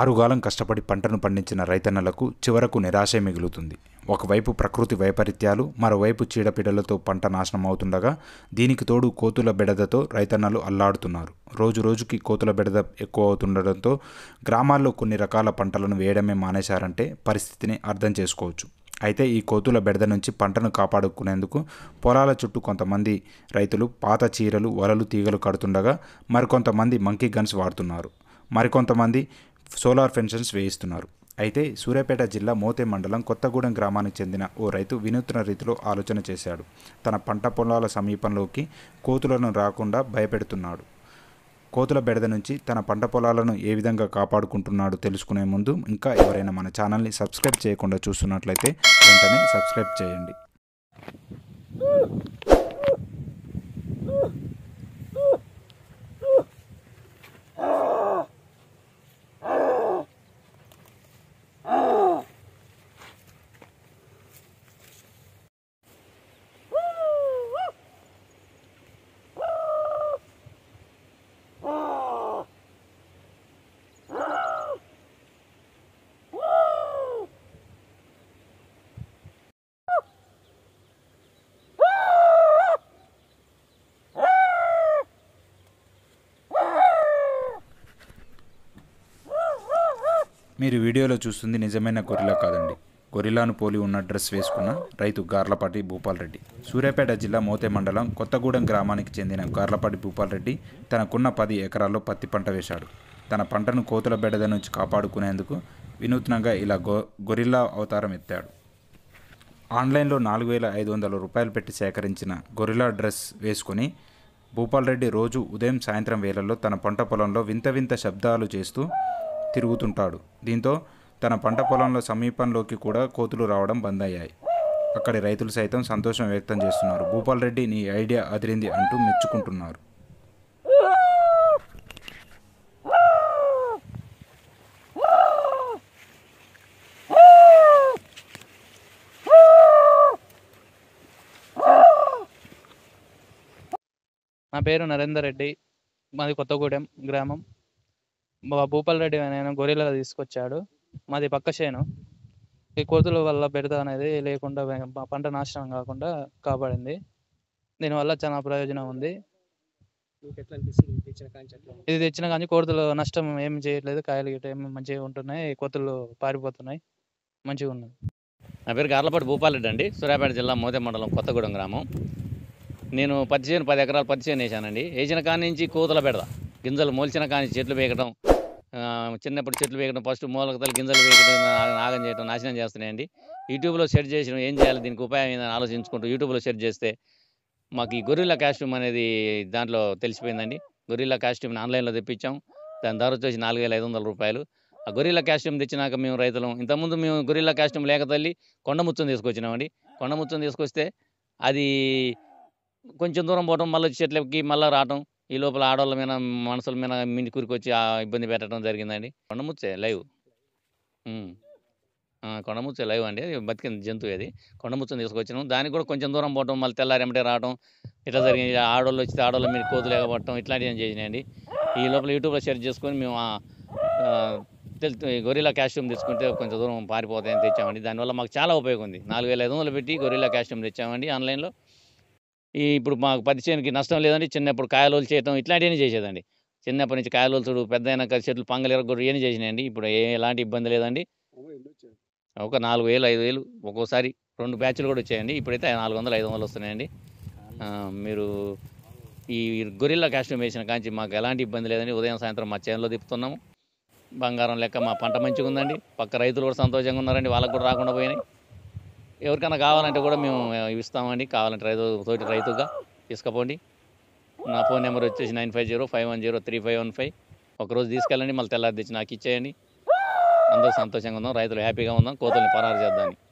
ఆరుగాలం కష్టపడి పంటను పండించిన రైతన్నలకు చివరకు నిరాశే మిగులుతుంది ఒకవైపు ప్రకృతి వైపరీత్యాలు మరోవైపు చీడపీడలతో పంట నాశనం అవుతుండగా దీనికి తోడు కోతుల బెడదతో రైతన్నలు అల్లాడుతున్నారు రోజు రోజుకి కోతుల బెడద ఎక్కువ అవుతుండడంతో గ్రామాల్లో కొన్ని రకాల పంటలను వేయడమే మానేశారంటే పరిస్థితిని అర్థం చేసుకోవచ్చు అయితే ఈ కోతుల బెడద నుంచి పంటను కాపాడుకునేందుకు పొలాల చుట్టూ కొంతమంది రైతులు పాత చీరలు వలలు తీగలు కడుతుండగా మరికొంతమంది మంకీ గన్స్ వాడుతున్నారు మరికొంతమంది సోలార్ ఫెన్షన్స్ వేయిస్తున్నారు అయితే సూర్యాపేట జిల్లా మోతే మండలం కొత్తగూడెం గ్రామానికి చెందిన ఓ రైతు వినూత్న రీతిలో ఆలోచన చేశాడు తన పంట పొలాల సమీపంలోకి కోతులను రాకుండా భయపెడుతున్నాడు కోతుల బెడద నుంచి తన పంట పొలాలను ఏ విధంగా కాపాడుకుంటున్నాడో తెలుసుకునే ముందు ఇంకా ఎవరైనా మన ఛానల్ని సబ్స్క్రైబ్ చేయకుండా చూస్తున్నట్లయితే వెంటనే సబ్స్క్రైబ్ చేయండి మీరు వీడియోలో చూస్తుంది నిజమైన గొరిలా కాదండి గొరిలాను పోలి ఉన్న డ్రెస్ వేసుకున్న రైతు గార్లపాటి భూపాల్ రెడ్డి సూర్యాపేట జిల్లా మోతే మండలం కొత్తగూడెం గ్రామానికి చెందిన గార్లపాటి భూపాల్ రెడ్డి తనకున్న పది ఎకరాల్లో పత్తి పంట వేశాడు తన పంటను కోతుల బెడద నుంచి కాపాడుకునేందుకు వినూత్నంగా ఇలా గొ గొరిల్లా అవతారం ఎత్తాడు ఆన్లైన్లో నాలుగు వేల ఐదు వందల రూపాయలు పెట్టి సేకరించిన గొరిలా డ్రెస్ వేసుకుని భూపాల్ రెడ్డి రోజు ఉదయం సాయంత్రం వేళల్లో తన పంట పొలంలో వింత వింత శబ్దాలు చేస్తూ తిరుగుతుంటాడు దీంతో తన పంట పొలంలో సమీపంలోకి కూడా కోతులు రావడం బంద్ అయ్యాయి అక్కడి రైతులు సైతం సంతోషం వ్యక్తం చేస్తున్నారు భూపాల్ రెడ్డి నీ ఐడియా అదిరింది అంటూ మెచ్చుకుంటున్నారు నా పేరు నరేందర్ రెడ్డి మాది కొత్తగూడెం గ్రామం మా భూపాల్ రెడ్డి నేను గొరిల్లా తీసుకొచ్చాడు మాది పక్క చేను ఈ కోతుల వల్ల బెడద అనేది లేకుండా వే- మా పంట నాశనం కాకుండా కాపాడింది దీనివల్ల చాలా ప్రయోజనం ఉంది మీకు ఎట్లా అనిపిస్తుంది ఇది తెచ్చిన కాంచి ఎట్లా ఉంది? ఇది తెచ్చిన కానీ కోతులు నష్టం ఏం చేయట్లేదు కాయలు గిట్ట ఏం మంచిగా ఉంటున్నాయి కోతులు పారిపోతున్నాయి మంచిగా ఉన్నాయి నా పేరు గార్లపాటి భూపాలరెడ్డి అండి సూర్యాపేట జిల్లా మోతే మండలం కొత్తగూడెం గ్రామం నేను పత్తి చేను పది ఎకరాలు పత్తి చేను వేసానండి వేసిన కాడి నుంచి కూతల పెడదా గింజలు మొలిచిన కాడి నుంచి చెట్లు వేయడం చిన్నప్పుడు చెట్లు వేయడం ఫస్ట్ మూలకతలు గింజలు వేయడం నా- నాగం చేయడం నాశనం చేస్తున్నాయండి యూట్యూబ్లో సెర్చ్ చేసిన ఏం చేయాలి దీనికి ఉపాయం ఏందని ఆలోచించుకుంటూ యూట్యూబ్లో సెర్చ్ చేస్తే మాకు ఈ గొరిల్లా కాస్ట్యూమ్ అనేది దాంట్లో తెలిసిపోయిందండి గొరిల్లా కాస్ట్యూమ్ని ఆన్లైన్లో తెప్పించాం దాని ధర వచ్చేసి నాలుగు వేల ఐదు వందల రూపాయలు ఆ గొరిల్లా కాస్ట్యూమ్ తెచ్చినాక మేము రైతులం ఇంతకుముందు మేము గొరిల్లా కాస్ట్యూమ్ లేక తల్లి కొండముచ్చని తీసుకొచ్చినామండి కొండముచ్చని తీసుకొస్తే అది కొంచెం దూరం పోవడం మళ్ళీ చెట్లకి మళ్ళీ రావటం ఈ లోపల ఆడవాళ్ళ మీద మనుషుల మీద మిండి కూరుకొచ్చి ఆ ఇబ్బంది పెట్టడం జరిగిందండి కొండముచ్చే లైవ్ ఉమ్. ఆ, కొండముచ్చే లైవ్ అండి అది బతికిన జంతువు అది కొండముచ్చని తీసుకొచ్చినాం దానికి కూడా కొంచెం దూరం పోవడం మళ్ళీ తెల్లారి ఎమ్మటే రావడం ఇట్లా జరిగింది ఆడవాళ్ళు వచ్చి ఆడవాళ్ళ మీద కోతులు ఎగబట్టడం ఇట్లాంటివి ఏం చేసినాయండి ఈ లోపల యూట్యూబ్లో షేర్ చేసుకొని మేము ఆ, ఆ, తెల్- ఈ గొరిల్లా కాస్ట్యూమ్ తీసుకుంటే కొంచెం దూరం పారిపోతాయని తెచ్చామండి దానివల్ల మాకు చాలా ఉపయోగం ఉంది నాలుగు వేల ఐదు వందలు పెట్టి గొరిల్లా కాస్ట్యూమ్ తెచ్చామండి ఆన్లైన్లో ఈ ఇప్పుడు మాకు పత్తి చేనుకి నష్టం లేదండి చిన్నప్పుడు కాయలోలు చేయటం ఇట్లాంటివన్నీ చేసేదండి చిన్నప్పటి నుంచి కాయలోలు చూడు పెద్ద అయినాక చెట్లు పంగలు ఎరగొట్టు ఏం చేసినాయండి ఇప్పుడు ఏ ఎలాంటి ఇబ్బంది లేదండి అమ్మో, ఎన్ని వచ్చాయి? ఒక నాలుగు వేలు ఐదు వేలు ఒక్కోసారి రెండు బ్యాచ్లు కూడా వచ్చాయండి ఇప్పుడైతే నాలుగు వందలు ఐదు వందలు వస్తున్నాయండి ఆ, మీరు ఈ గొరిల్లా కాస్ట్యూమ్ వేసిన కాంచి మాకు ఎలాంటి ఇబ్బంది లేదండి ఉదయం సాయంత్రం మా చేనులో తిప్పుతున్నాము బంగారం లెక్క మా పంట మంచిగా ఉందండి పక్క రైతులు కూడా సంతోషంగా ఉన్నారండి వాళ్ళకు కూడా రాకుండా పోయినాయి ఎవరికైనా కావాలంటే కూడా మేము ఇస్తామండి కావాలంటే రైతు తోటి రైతుగా తీసుకుపోండి నా ఫోన్ నెంబర్ వచ్చేసి nine five zero five one zero three five one five ఒకరోజు తీసుకెళ్ళండి మళ్ళీ తెల్లారి తెచ్చి నాకు ఇచ్చేయండి అందరూ సంతోషంగా ఉందాం రైతులు హ్యాపీగా ఉందాం కోతుల్ని పరారు చేద్దాం